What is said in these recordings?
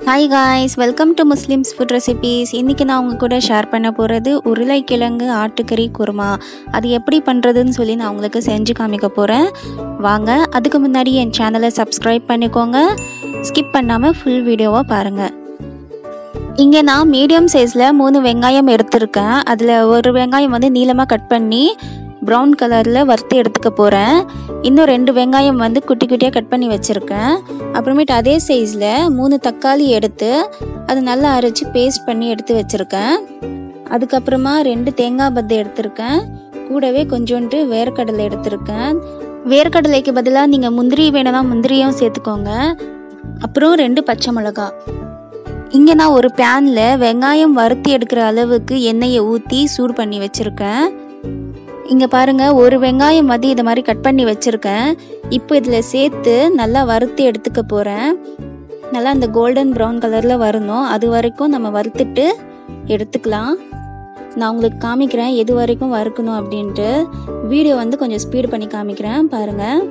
hi guys welcome to Muslims food recipes இன்றைக்கி நான் உங்கள் கூட ஷேர் பண்ண போகிறது உருளைக்கிழங்கு ஆட்டுக்கறி குருமா அது எப்படி பண்ணுறதுன்னு சொல்லி நான் உங்களுக்கு செஞ்சு காமிக்க போகிறேன் வாங்க அதுக்கு முன்னாடி என் சேனலை சப்ஸ்கிரைப் பண்ணிக்கோங்க ஸ்கிப் பண்ணாமல் ஃபுல் வீடியோவை பாருங்கள் இங்கே நான் மீடியம் சைஸில் மூணு வெங்காயம் எடுத்திருக்கேன் அதில் ஒரு வெங்காயம் வந்து நீளமாக கட் பண்ணி ப்ரௌன் கலரில் வறுத்து எடுத்துக்க போகிறேன் இன்னும் ரெண்டு வெங்காயம் வந்து குட்டி குட்டியாக கட் பண்ணி வச்சுருக்கேன் அப்புறமேட்டு அதே சைஸில் மூணு தக்காளி எடுத்து அது நல்லா அரைச்சி பேஸ்ட் பண்ணி எடுத்து வச்சுருக்கேன் அதுக்கப்புறமா ரெண்டு தேங்காய் பத்தை எடுத்திருக்கேன் கூடவே கொஞ்சோண்டு வேர்க்கடலை எடுத்திருக்கேன் வேர்க்கடலைக்கு பதிலாக நீங்கள் முந்திரி வேணும்னா முந்திரியும் சேர்த்துக்கோங்க அப்புறம் ரெண்டு பச்சை மிளகா இங்கே நான் ஒரு பேனில் வெங்காயம் வறுத்தி எடுக்கிற அளவுக்கு எண்ணெயை ஊற்றி சூடு பண்ணி வச்சுருக்கேன் இங்கே பாருங்கள் ஒரு வெங்காயம் வந்து இதை மாதிரி கட் பண்ணி வச்சுருக்கேன் இப்போ இதில் சேர்த்து நல்லா வறுத்து எடுத்துக்க போகிறேன் நல்லா இந்த கோல்டன் ப்ரௌன் கலரில் வரணும் அது வரைக்கும் நம்ம வறுத்துட்டு எடுத்துக்கலாம் நான் உங்களுக்கு காமிக்கிறேன் எது வரைக்கும் வறுக்கணும் அப்படின்ட்டு வீடியோ வந்து கொஞ்சம் ஸ்பீடு பண்ணி காமிக்கிறேன் பாருங்கள்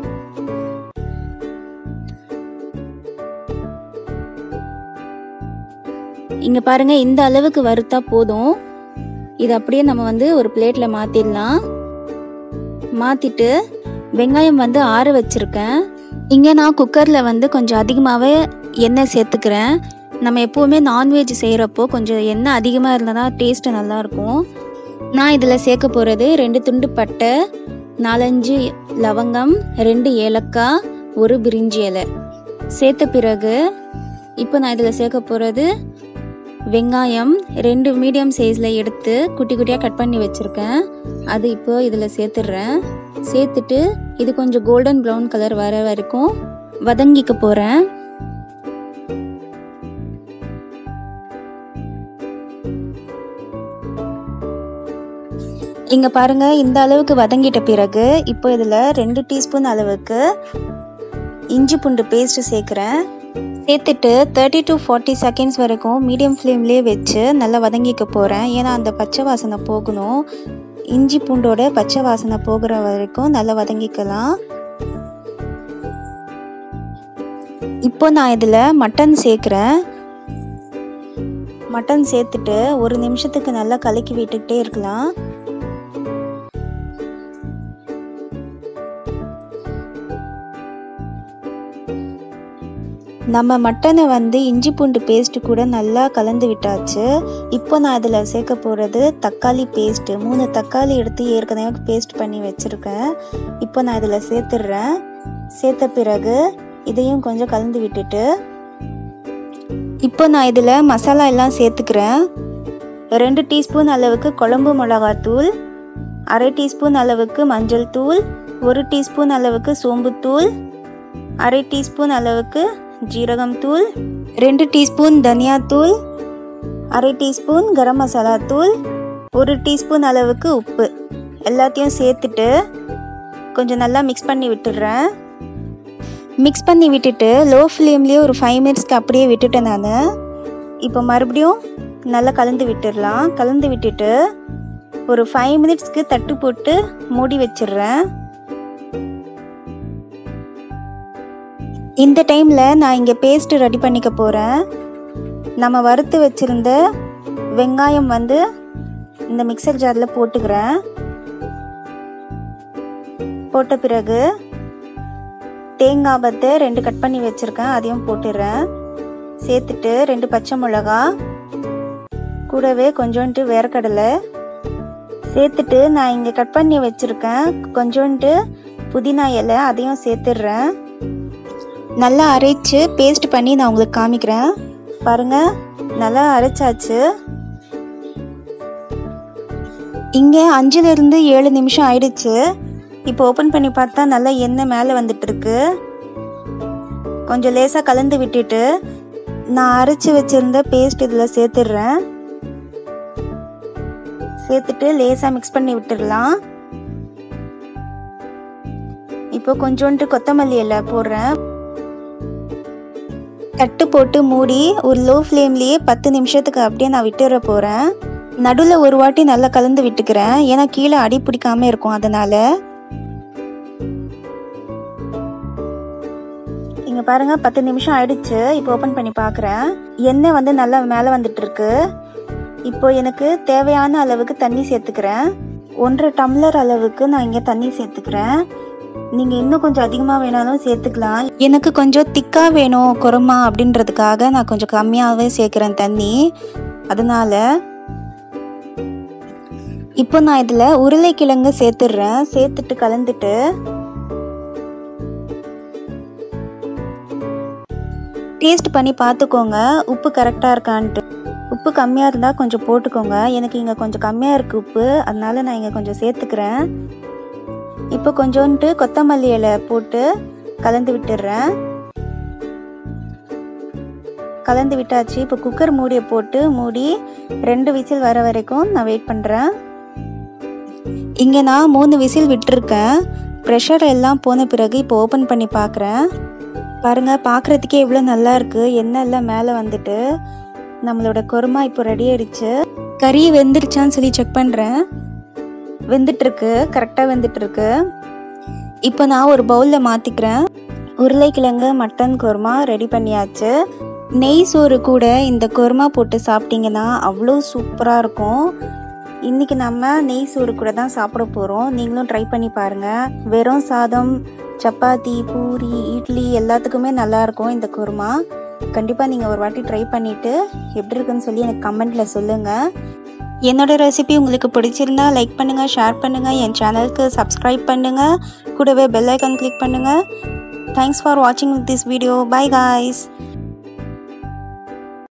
இங்கே பாருங்கள் இந்த அளவுக்கு வறுத்தா போதும் இது அப்படியே நம்ம வந்து ஒரு பிளேட்டில் மாற்றிடலாம் மாற்றிட்டு வெங்காயம் வந்து ஆற வச்சுருக்கேன் இங்கே நான் குக்கரில் வந்து கொஞ்சம் அதிகமாகவே எண்ணெய் சேர்த்துக்கிறேன் நம்ம எப்போவுமே நான்வெஜ் செய்கிறப்போ கொஞ்சம் எண்ணெய் அதிகமாக இருந்தால் தான் டேஸ்ட்டு நல்லாயிருக்கும் நான் இதில் சேர்க்க போகிறது ரெண்டு துண்டு பட்டை நாலஞ்சு லவங்கம் ரெண்டு ஏலக்காய் ஒரு பிரிஞ்சி இலை சேர்த்த பிறகு இப்போ நான் இதில் சேர்க்க போகிறது வெங்காயம் ரெண்டு மீடியம் சைஸில் எடுத்து குட்டி குட்டியாக கட் பண்ணி வச்சுருக்கேன் அது இப்போ இதில் சேர்த்துடுறேன் சேர்த்துட்டு இது கொஞ்சம் கோல்டன் ப்ரௌன் கலர் வர வரைக்கும் வதங்கிக்க போகிறேன் இங்கே பாருங்கள் இந்த அளவுக்கு வதங்கிட்ட பிறகு இப்போ இதில் ரெண்டு டீஸ்பூன் அளவுக்கு இஞ்சி பூண்டு பேஸ்ட்டு சேர்க்குறேன் சேர்த்துட்டு தேர்ட்டி டு ஃபார்ட்டி செகண்ட்ஸ் வரைக்கும் மீடியம் ஃப்ளேம்லேயே வச்சு நல்லா வதங்கிக்க போகிறேன் ஏன்னா அந்த பச்சை வாசனை போகணும் இஞ்சி பூண்டோட பச்சை வாசனை போகிற வரைக்கும் நல்லா வதங்கிக்கலாம் இப்போ நான் இதில் மட்டன் சேர்க்குறேன் மட்டன் சேர்த்துட்டு ஒரு நிமிஷத்துக்கு நல்லா கலக்கி விட்டுக்கிட்டே இருக்கலாம் நம்ம மட்டனை வந்து இஞ்சி பூண்டு பேஸ்ட்டு கூட நல்லா கலந்து விட்டாச்சு இப்போ நான் அதில் சேர்க்க போகிறது தக்காளி பேஸ்ட்டு மூணு தக்காளி எடுத்து ஏற்கனவே பேஸ்ட் பண்ணி வச்சுருக்கேன் இப்போ நான் இதில் சேர்த்துடுறேன் சேர்த்த பிறகு இதையும் கொஞ்சம் கலந்து விட்டுட்டு இப்போ நான் இதில் மசாலா எல்லாம் சேர்த்துக்கிறேன் ரெண்டு டீஸ்பூன் அளவுக்கு குழம்பு மிளகாத்தூள் அரை டீஸ்பூன் அளவுக்கு மஞ்சள் தூள் ஒரு டீஸ்பூன் அளவுக்கு சோம்புத்தூள் அரை டீஸ்பூன் அளவுக்கு ஜீரகம் தூள் ரெண்டு டீஸ்பூன் தனியாத்தூள் அரை டீஸ்பூன் கரம் மசாலா தூள் ஒரு டீஸ்பூன் அளவுக்கு உப்பு எல்லாத்தையும் சேர்த்துட்டு கொஞ்சம் நல்லா மிக்ஸ் பண்ணி விட்டுடுறேன் மிக்ஸ் பண்ணி விட்டுட்டு லோ ஃப்ளேம்லேயே ஒரு ஃபைவ் மினிட்ஸ்க்கு அப்படியே விட்டுட்டேன் நான் இப்போ மறுபடியும் நல்லா கலந்து விட்டுடலாம் கலந்து விட்டுட்டு ஒரு ஃபைவ் மினிட்ஸ்க்கு தட்டு போட்டு மூடி வச்சிடுறேன் இந்த டைமில் நான் இங்கே பேஸ்ட்டு ரெடி பண்ணிக்க போகிறேன் நம்ம வறுத்து வச்சுருந்த வெங்காயம் வந்து இந்த மிக்சர் ஜாரில் போட்டுக்கிறேன் போட்ட பிறகு தேங்காய் பத்தை ரெண்டு கட் பண்ணி வச்சுருக்கேன் அதையும் போட்டுடுறேன் சேர்த்துட்டு ரெண்டு பச்சை மிளகா கூடவே கொஞ்சோண்டு வேர்க்கடலை சேர்த்துட்டு நான் இங்கே கட் பண்ணி வச்சுருக்கேன் கொஞ்சோண்டு புதினா இலை அதையும் சேர்த்துடுறேன் நல்லா அரைச்சு பேஸ்ட் பண்ணி நான் உங்களுக்கு காமிக்கிறேன் பாருங்கள் நல்லா அரைச்சாச்சு இங்கே அஞ்சுலேருந்து ஏழு நிமிஷம் ஆயிடுச்சு இப்போ ஓப்பன் பண்ணி பார்த்தா நல்லா எண்ணெய் மேலே வந்துட்டு இருக்கு கொஞ்சம் லேசாக கலந்து விட்டுட்டு நான் அரைச்சி வச்சுருந்த பேஸ்ட் இதில் சேர்த்துடுறேன் சேர்த்துட்டு லேசாக மிக்ஸ் பண்ணி விட்டுடலாம் இப்போ கொஞ்சோண்டு கொத்தமல்லி இலை போடுறேன் தட்டு போட்டு மூடி ஒரு லோ ஃப்ளேம்லேயே பத்து நிமிஷத்துக்கு அப்படியே நான் விட்டுற போகிறேன் நடுவில் ஒரு வாட்டி நல்லா கலந்து விட்டுக்கிறேன் ஏன்னா கீழே அடி பிடிக்காம இருக்கும் அதனால் இங்கே பாருங்கள் பத்து நிமிஷம் ஆயிடுச்சு இப்போ ஓப்பன் பண்ணி பார்க்குறேன் எண்ணெய் வந்து நல்லா மேலே வந்துட்டு இருக்கு இப்போ எனக்கு தேவையான அளவுக்கு தண்ணி சேர்த்துக்கிறேன் ஒன்றரை டம்ளர் அளவுக்கு நான் இங்கே தண்ணி சேர்த்துக்கிறேன் நீங்கள் இன்னும் கொஞ்சம் அதிகமாக வேணாலும் சேர்த்துக்கலாம் எனக்கு கொஞ்சம் திக்காக வேணும் குருமா அப்படின்றதுக்காக நான் கொஞ்சம் கம்மியாகவே சேர்க்குறேன் தண்ணி அதனால இப்போ நான் இதில் உருளைக்கிழங்கு சேர்த்துடுறேன் சேர்த்துட்டு கலந்துட்டு டேஸ்ட் பண்ணி பார்த்துக்கோங்க உப்பு கரெக்டாக இருக்கான்ட்டு உப்பு கம்மியாக இருந்தால் கொஞ்சம் போட்டுக்கோங்க எனக்கு இங்கே கொஞ்சம் கம்மியாக இருக்குது உப்பு அதனால நான் இங்கே கொஞ்சம் சேர்த்துக்கிறேன் இப்போ கொஞ்சோன்ட்டு கொத்தமல்லி இலை போட்டு கலந்து விட்டுடுறேன் கலந்து விட்டாச்சு இப்போ குக்கர் மூடியை போட்டு மூடி ரெண்டு விசில் வர வரைக்கும் நான் வெயிட் பண்ணுறேன் இங்கே நான் மூணு விசில் விட்டுருக்கேன் ப்ரெஷர் எல்லாம் போன பிறகு இப்போ ஓப்பன் பண்ணி பார்க்குறேன் பாருங்கள் பார்க்குறதுக்கே எவ்வளோ நல்லா இருக்குது எண்ணெய் எல்லாம் மேலே வந்துட்டு நம்மளோட குருமா இப்போ ரெடி ஆயிடுச்சு கறி வெந்துருச்சான்னு சொல்லி செக் பண்ணுறேன் வெந்துட்டுருக்கு கரெக்டாக வெந்துட்டுருக்கு இப்போ நான் ஒரு பவுலில் மாற்றிக்கிறேன் உருளைக்கிழங்கு மட்டன் குருமா ரெடி பண்ணியாச்சு நெய் சோறு கூட இந்த குருமா போட்டு சாப்பிட்டீங்கன்னா அவ்வளோ சூப்பராக இருக்கும் இன்றைக்கி நம்ம நெய் சோறு கூட தான் சாப்பிட போகிறோம் நீங்களும் ட்ரை பண்ணி பாருங்கள் வெறும் சாதம் சப்பாத்தி பூரி இட்லி எல்லாத்துக்குமே நல்லாயிருக்கும் இந்த குருமா கண்டிப்பாக நீங்கள் ஒரு வாட்டி ட்ரை பண்ணிவிட்டு எப்படி இருக்குன்னு சொல்லி எனக்கு கமெண்ட்டில் சொல்லுங்கள் என்னோட ரெசிபி உங்களுக்கு பிடிச்சிருந்தா லைக் பண்ணுங்கள் ஷேர் பண்ணுங்கள் என் சேனலுக்கு சப்ஸ்கிரைப் பண்ணுங்கள் கூடவே பெல் ஐக்கான் கிளிக் பண்ணுங்கள் தேங்க்ஸ் ஃபார் வாட்சிங் திஸ் வீடியோ பை காய்ஸ்